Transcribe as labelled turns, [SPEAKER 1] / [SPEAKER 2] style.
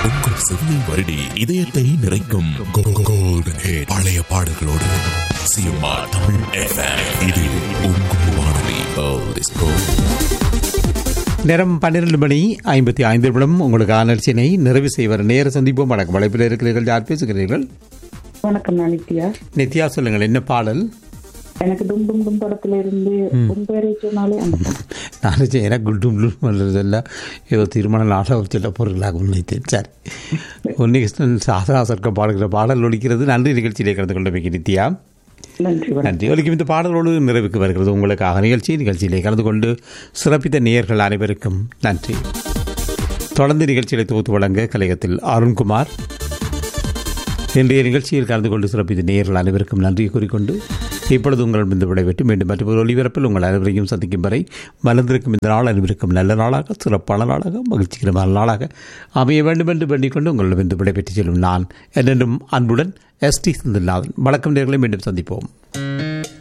[SPEAKER 1] உங்கள் செவியை வருடி இதயத்தை நிறைக்கும் கோல்டன் ஹிட் பழைய பாடல்களோடு சிஎம்ஆர் தமிழ் FM. இது உங்கள் வானொலி Old is gold.
[SPEAKER 2] நேரம் பன்னிரண்டு மணி ஐம்பத்தி ஐந்து நிமிடம் உங்களுக்கு ஆனர்ச்சினை நிறைவு செய்வர் நேர சந்திப்போம் வணக்கம் வலைப்பில் இருக்கிறீர்கள் யார் பேசுகிறீர்கள்
[SPEAKER 3] வணக்கம் நான் நித்யா
[SPEAKER 2] நித்யா சொல்லுங்கள் என்ன பாடல்
[SPEAKER 3] எனக்கு டும் டும் டும் படத்துல இருந்து உன் பேரை சொன்னாலே அந்த படம்.
[SPEAKER 2] நான் நினைச்சேன் எனக்கு குல்டும் குல்டும் பண்ணுறதில்ல ஏதோ திருமண நாடகம் சில பொருளாக நினைத்தேன் சரி உன்னிகிருஷ்ணன் சாதனா சர்க்கம் பாடுகிற பாடல் ஒலிக்கிறது நன்றி நிகழ்ச்சியிலே கலந்து கொண்டமைக்கு நித்யா
[SPEAKER 3] நன்றி வணக்கம்
[SPEAKER 2] நன்றி ஒலிக்கும் இந்த பாடலோடு நிறைவுக்கு வருகிறது உங்களுக்காக நிகழ்ச்சி நிகழ்ச்சியிலே கலந்து கொண்டு சிறப்பித்த நேயர்கள் அனைவருக்கும் நன்றி தொடர்ந்து நிகழ்ச்சிகளை தொகுத்து வழங்க கலையத்தில் அருண்குமார் இன்றைய நிகழ்ச்சியில் கலந்து கொண்டு சிறப்பித்த நேயர்கள் அனைவருக்கும் நன்றி கூறிக்கொண்டு இப்பொழுது உங்கள் இந்த விடைபெற்று மீண்டும் மற்றொரு ஒளிபரப்பில் உங்கள் அனைவரையும் சந்திக்கும் வரை மலர்ந்திருக்கும் இந்த நாள் அனைவருக்கும் நல்ல நாளாக சிறப்பான நாளாக மகிழ்ச்சிகரமான நாளாக அமைய வேண்டும் என்று வேண்டிக் கொண்டு உங்களிடம் இந்த விடைபெற்று செல்லும் நான் என்னென்றும் அன்புடன் எஸ் டி செந்தில்நாதன் வணக்கம் நேர்களை மீண்டும் சந்திப்போம்